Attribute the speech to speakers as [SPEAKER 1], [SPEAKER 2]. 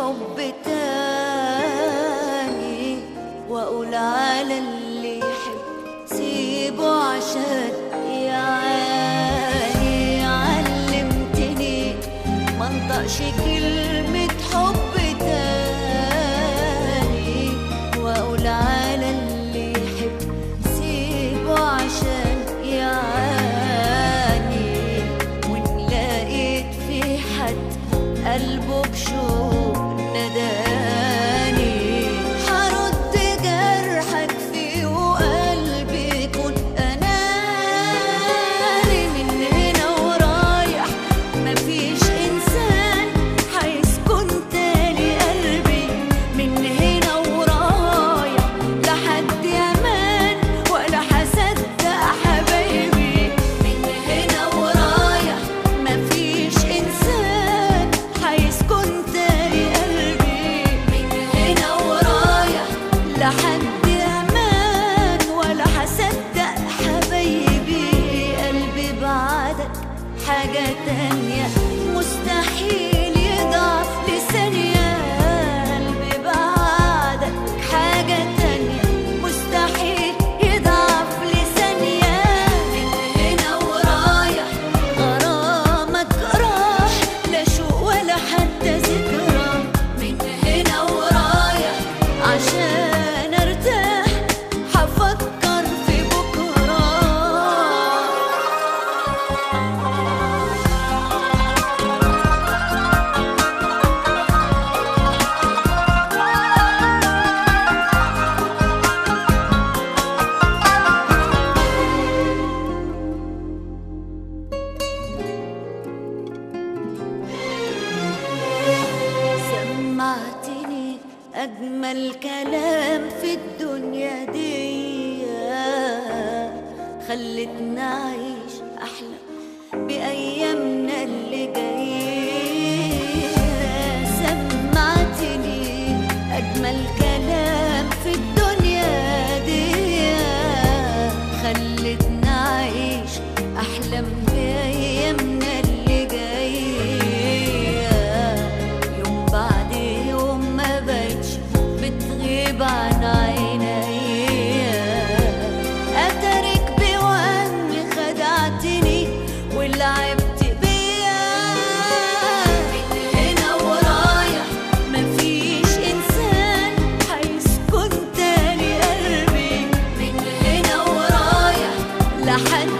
[SPEAKER 1] حب تاني واقول على اللي يحب سيبه عشان يعاني علمتني منطقش كلمة حب تاني واقول على اللي يحب سيبه عشان يعاني وان لقيت في حد قلبه بشوق نداني هرد جرحك فيه وقلبي يكون اناني من هنا ورايح مفيش انسان هيسكن تاني قلبي من هنا ورايح لحد امان ولا هصدق حبايبي من هنا ورايح مفيش انسان هيسكن تاني قلبي من هنا ورايح لحد امان ولا هصدق حبايبي قلبي بعدك حاجة تانية مستحيل يضعف لثانية قلبي بعدك حاجة تانية مستحيل يضعف لثانية من هنا ورايح غرامك راح لا شوق ولا حتى ذكرى من هنا ورايح عشان ارتاح هفكر في بكره سمعتني أجمل كلام في الدنيا دي خلتنا أعيش أحلى بأيامنا اللي جاية سمعتني أجمل كلام في الدنيا دي خلتنا أعيش أحلام بأيامنا اللي جاية يوم بعد يوم ما بقتش بتغيب عن عينيا اترك بوهم خدعتني ولعبت بيا من هنا ورايح مفيش انسان هيسكن تاني قلبي من هنا ورايح لحد